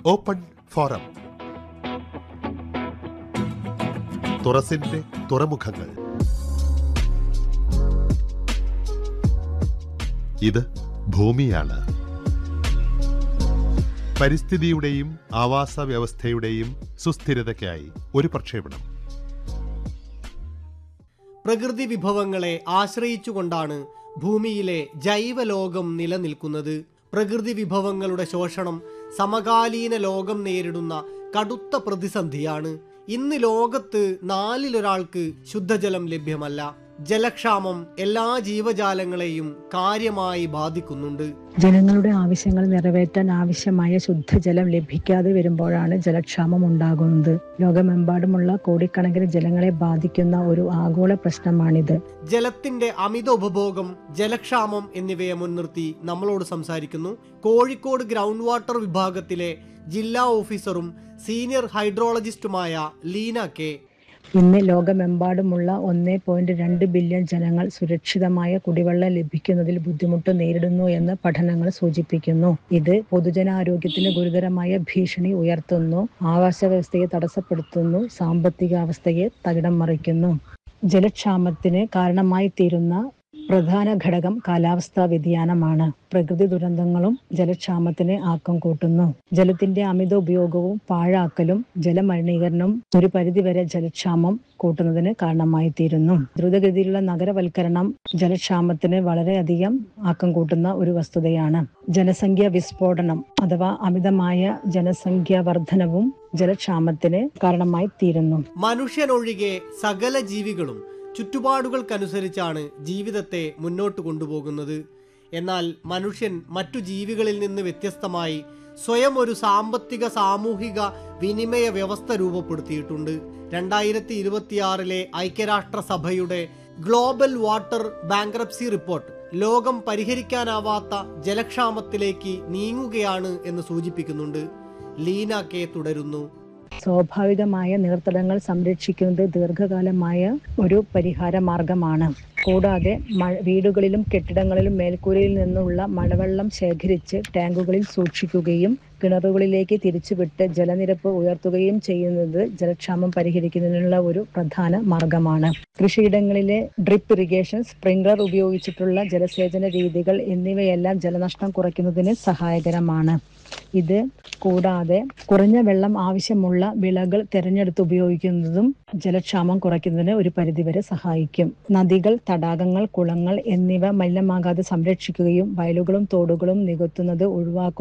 open forum തുറസിന്റെ തുറമുഖങ്ങൾ ഇത് ഭൂമിയാണ് പരിസ്ഥിതിയുടെയും ആവാസ വ്യവസ്ഥയുടെയും സുസ്ഥിരതയ്ക്കായി ഒരു പ്രക്ഷേപണം പ്രകൃതി വിഭവങ്ങളെ ആശ്രയിച്ചുകൊണ്ടാണ് ഭൂമിയിലെ ജൈവലോകം നിലനിൽക്കുന്നത് പ്രകൃതി വിഭവങ്ങളുടെ ശോഷണം സമകാലീന ലോകം നേരിടുന്ന കടുത്ത പ്രതിസന്ധിയാണ് ഇന്ന് ലോകത്ത് നാലിലൊരാൾക്ക് ശുദ്ധജലം ലഭ്യമല്ല ജലക്ഷാമം എല്ലാ ജീവജാലങ്ങളെയും കാര്യമായി ബാധിക്കുന്നുണ്ട് ജനങ്ങളുടെ ആവശ്യങ്ങൾ നിറവേറ്റാൻ ആവശ്യമായ ശുദ്ധജലം ലഭിക്കാതെ വരുമ്പോഴാണ് ജലക്ഷാമം ഉണ്ടാകുന്നത് ലോകമെമ്പാടുമുള്ള കോടിക്കണക്കിന് ജലങ്ങളെ ബാധിക്കുന്ന ഒരു ആഗോള പ്രശ്നമാണിത് ജലത്തിന്റെ അമിത ഉപഭോഗം ജലക്ഷാമം എന്നിവയെ മുൻനിർത്തി നമ്മളോട് സംസാരിക്കുന്നു കോഴിക്കോട് ഗ്രൗണ്ട് വാട്ടർ വിഭാഗത്തിലെ ജില്ലാ ഓഫീസറും സീനിയർ ഹൈഡ്രോളജിസ്റ്റുമായ ലീന കെ ഇന്ന് ലോകമെമ്പാടുമുള്ള ഒന്നേ പോയിന്റ് രണ്ട് ബില്യൺ ജനങ്ങൾ സുരക്ഷിതമായ കുടിവെള്ളം ലഭിക്കുന്നതിൽ ബുദ്ധിമുട്ട് നേരിടുന്നു എന്ന് പഠനങ്ങൾ സൂചിപ്പിക്കുന്നു ഇത് പൊതുജനാരോഗ്യത്തിന് ഗുരുതരമായ ഭീഷണി ഉയർത്തുന്നു ആവാസ വ്യവസ്ഥയെ തടസ്സപ്പെടുത്തുന്നു സാമ്പത്തികാവസ്ഥയെ തകിടം മറിക്കുന്നു ജലക്ഷാമത്തിന് കാരണമായി തീരുന്ന പ്രധാന ഘടകം കാലാവസ്ഥാ വ്യതിയാനമാണ് പ്രകൃതി ദുരന്തങ്ങളും ജലക്ഷാമത്തിന് ആക്കം കൂട്ടുന്നു ജലത്തിന്റെ അമിത ഉപയോഗവും പാഴാക്കലും ജലമലിനീകരണവും ഒരു പരിധിവരെ ജലക്ഷാമം കൂട്ടുന്നതിന് കാരണമായി തീരുന്നു ദ്രുതഗതിയിലുള്ള നഗരവൽക്കരണം ജലക്ഷാമത്തിന് വളരെയധികം ആക്കം കൂട്ടുന്ന ഒരു വസ്തുതയാണ് ജനസംഖ്യ വിസ്ഫോടനം അഥവാ അമിതമായ ജനസംഖ്യ വർധനവും ജലക്ഷാമത്തിന് കാരണമായി തീരുന്നു മനുഷ്യനൊഴികെ സകല ജീവികളും ചുറ്റുപാടുകൾക്കനുസരിച്ചാണ് ജീവിതത്തെ മുന്നോട്ട് കൊണ്ടുപോകുന്നത് എന്നാൽ മനുഷ്യൻ മറ്റു ജീവികളിൽ നിന്ന് വ്യത്യസ്തമായി സ്വയം ഒരു സാമ്പത്തിക സാമൂഹിക വിനിമയ വ്യവസ്ഥ രൂപപ്പെടുത്തിയിട്ടുണ്ട് രണ്ടായിരത്തി ഇരുപത്തിയാറിലെ ഐക്യരാഷ്ട്രസഭയുടെ ഗ്ലോബൽ വാട്ടർ ബാങ്ക്രപ്സി റിപ്പോർട്ട് ലോകം പരിഹരിക്കാനാവാത്ത ജലക്ഷാമത്തിലേക്ക് നീങ്ങുകയാണ് എന്ന് സൂചിപ്പിക്കുന്നുണ്ട് ലീന കെ തുടരുന്നു സ്വാഭാവികമായ നീർത്തടങ്ങൾ സംരക്ഷിക്കുന്നത് ദീർഘകാലമായ ഒരു പരിഹാര മാർഗമാണ് കൂടാതെ മഴ വീടുകളിലും കെട്ടിടങ്ങളിലും മേൽക്കൂരയിൽ നിന്നുള്ള മഴവെള്ളം ശേഖരിച്ച് ടാങ്കുകളിൽ സൂക്ഷിക്കുകയും കിണറുകളിലേക്ക് തിരിച്ചുവിട്ട് ജലനിരപ്പ് ഉയർത്തുകയും ചെയ്യുന്നത് ജലക്ഷാമം പരിഹരിക്കുന്നതിനുള്ള ഒരു പ്രധാന മാർഗമാണ് കൃഷിയിടങ്ങളിലെ ഡ്രിപ്പ് ഇറിഗേഷൻ സ്പ്രിംഗ്ലർ ഉപയോഗിച്ചിട്ടുള്ള ജലസേചന രീതികൾ എന്നിവയെല്ലാം ജലനഷ്ടം കുറയ്ക്കുന്നതിന് സഹായകരമാണ് ഇത് കൂടാതെ കുറഞ്ഞ വെള്ളം ആവശ്യമുള്ള വിളകൾ തിരഞ്ഞെടുത്ത് ഉപയോഗിക്കുന്നതും ജലക്ഷാമം കുറയ്ക്കുന്നതിന് ഒരു പരിധിവരെ സഹായിക്കും നദികൾ തടാകങ്ങൾ കുളങ്ങൾ എന്നിവ മലിനമാകാതെ സംരക്ഷിക്കുകയും വയലുകളും തോടുകളും നികത്തുന്നത് ഒഴിവാക്കുക